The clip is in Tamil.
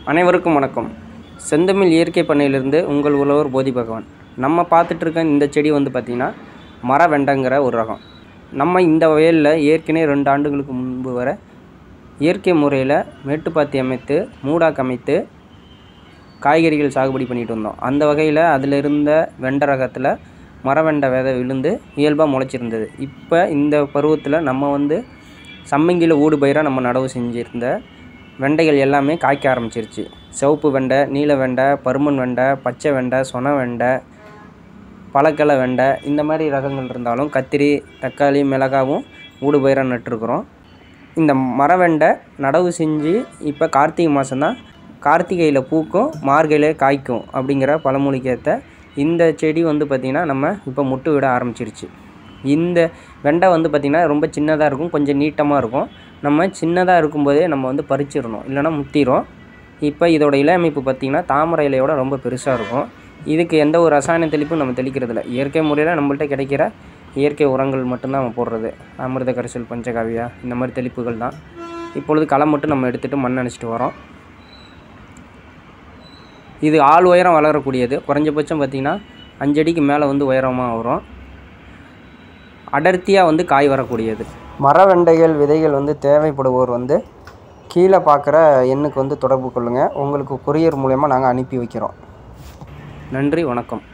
அனைவருக்கும் வணக்கம் செந்தமிழ் இயற்கை பண்ணையிலிருந்து உங்கள் உழவர் போதி பகவான் நம்ம பார்த்துட்டு இருக்க இந்த செடி வந்து பார்த்திங்கன்னா மர வெண்டைங்கிற ஒரு ரகம் நம்ம இந்த வயலில் ஏற்கனவே ரெண்டு ஆண்டுகளுக்கு முன்பு வர இயற்கை முறையில் மேட்டுப்பாத்தி அமைத்து மூடாக்கு அமைத்து காய்கறிகள் சாகுபடி பண்ணிட்டு வந்தோம் அந்த வகையில் அதில் இருந்த வெண்டை ரகத்தில் மரவெண்டை விதை விழுந்து இயல்பாக முளைச்சிருந்தது இப்போ இந்த பருவத்தில் நம்ம வந்து சம்மங்கியில் ஊடு பயிராக நம்ம நடவு செஞ்சுருந்த வெண்டைகள் எல்லாமே காய்க்க ஆரம்பிச்சிருச்சு சிவப்பு வெண்டை நீல வெண்டை பருமன் வெண்டை பச்சை வெண்டை சொன வெண்டை பழக்கலை வெண்டை இந்த மாதிரி ரகங்கள் இருந்தாலும் கத்திரி தக்காளி மிளகாவும் ஊடு பயிராக நட்டுருக்குறோம் இந்த மரவெண்டை நடவு செஞ்சு இப்போ கார்த்திகை மாதம்தான் கார்த்திகையில் பூக்கும் மார்கழியில காய்க்கும் அப்படிங்கிற பழமொழிக்கேற்ற இந்த செடி வந்து பார்த்திங்கன்னா நம்ம இப்போ முட்டு விட ஆரம்பிச்சிருச்சு இந்த வெண்டை வந்து பார்த்திங்கன்னா ரொம்ப சின்னதாக இருக்கும் கொஞ்சம் நீட்டமாக இருக்கும் நம்ம சின்னதாக இருக்கும்போதே நம்ம வந்து பறிச்சிடணும் இல்லைன்னா முத்திரும் இப்போ இதோட இலை அமைப்பு பார்த்திங்கன்னா தாமரை இலையோட ரொம்ப பெருசாக இருக்கும் இதுக்கு எந்த ஒரு ரசாயன தெளிப்பும் நம்ம தெளிக்கிறதில்ல இயற்கை முறையில் நம்மள்ட்ட கிடைக்கிற இயற்கை உரங்கள் மட்டும்தான் நம்ம போடுறது அமிர்த கரைசல் பஞ்சகாவியா இந்த மாதிரி தெளிப்புகள் தான் இப்பொழுது களை மட்டும் நம்ம எடுத்துகிட்டு மண் அணைச்சிட்டு வரோம் இது ஆள் உயரம் வளரக்கூடியது குறைஞ்சபட்சம் பார்த்திங்கன்னா அஞ்சடிக்கு மேலே வந்து உயரமாக வரும் அடர்த்தியாக வந்து காய் வரக்கூடியது மரவெண்டைகள் விதைகள் வந்து தேவைப்படுவோர் வந்து கீழே பார்க்குற எண்ணுக்கு வந்து தொடர்பு கொள்ளுங்கள் உங்களுக்கு கொரியர் மூலயமா நாங்கள் அனுப்பி வைக்கிறோம் நன்றி வணக்கம்